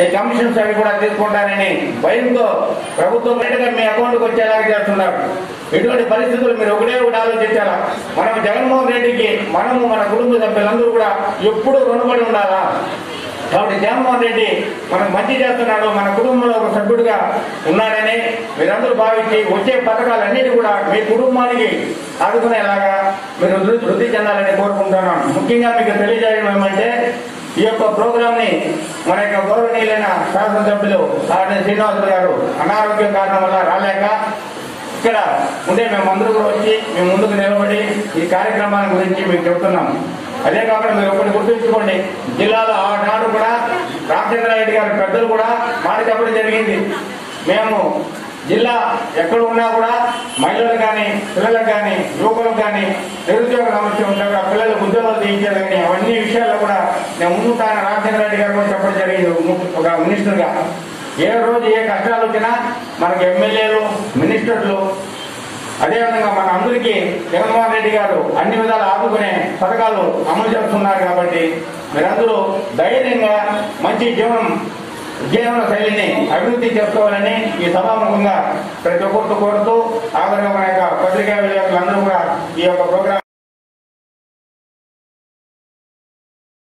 ఈ కమిషన్స్ అవి కూడా తీసుకుంటారని భయంతో ప్రభుత్వం వెంటనే మీ అకౌంట్కి వచ్చేలాగా చేస్తున్నారు ఇటువంటి పరిస్థితులు మీరు ఒకటే ఒకటి ఆలోచించాలా మనం జగన్మోహన్ రెడ్డికి మనము మన కుటుంబ సభ్యులందరూ కూడా ఎప్పుడూ రుణపడి ఉండాలా కాబట్టి జగన్మోహన్ రెడ్డి మనకు మంచి చేస్తున్నాడు మన కుటుంబంలో ఒక సభ్యుడిగా ఉన్నాడని మీరందరూ భావించి వచ్చే పథకాలన్నిటి కూడా మీ కుటుంబానికి ఆదుకునేలాగా మీరు వృద్ధి వృద్ధి చెందాలని కోరుకుంటున్నాను ముఖ్యంగా మీకు తెలియజేయడం ఏమంటే ఈ యొక్క ప్రోగ్రామ్ ని మన యొక్క గౌరవనీయులైన శాసనసభ్యులు ఆర్డి శ్రీనివాసులు గారు అనారోగ్య కారణం వల్ల రాలేక ఇక్కడ ఉండే మేము అందరూ కూడా వచ్చి మేము ముందుకు నిలబడి ఈ కార్యక్రమాల గురించి మీకు చెప్తున్నాం అదే కాకుండా మీరు ఒకటి గుర్తుంచుకోండి జిల్లాలో ఆనాడు కూడా రామచంద్రారెడ్డి గారి పెద్దలు కూడా మాట చెప్పడం జరిగింది మేము జిల్లా ఎక్కడ ఉన్నా కూడా మహిళలకు కానీ పిల్లలకు కానీ యువకులకు కానీ నిరుద్యోగ సమస్య ఉంటే కూడా పిల్లలకు ఉద్యోగాలు తీయించారు కానీ అవన్నీ విషయాల్లో కూడా నేను ముందుతాను రామచంద్రారెడ్డి గారు కూడా చెప్పడం జరిగింది ము- ఒక మినిస్టర్గా ఏ రోజు ఏ కష్టాలు వచ్చినా మనకు ఎమ్మెల్యేలు మినిస్టర్లు అదేవిధంగా మన అందరికీ జగన్మోహన్ రెడ్డి గారు అన్ని విధాలు ఆదుకునే పథకాలు అమలు చేస్తున్నారు కాబట్టి మీరందరూ ధైర్యంగా మంచి జీవనం జీవన శైలిని అభివృద్ధి చేసుకోవాలని ఈ సభాముఖంగా ప్రతి ఒక్కరితో కోరుతూ ఆఖరిగా మన యొక్క పత్రికా విలేకరులందరూ కూడా ఈ యొక్క ప్రోగ్రాం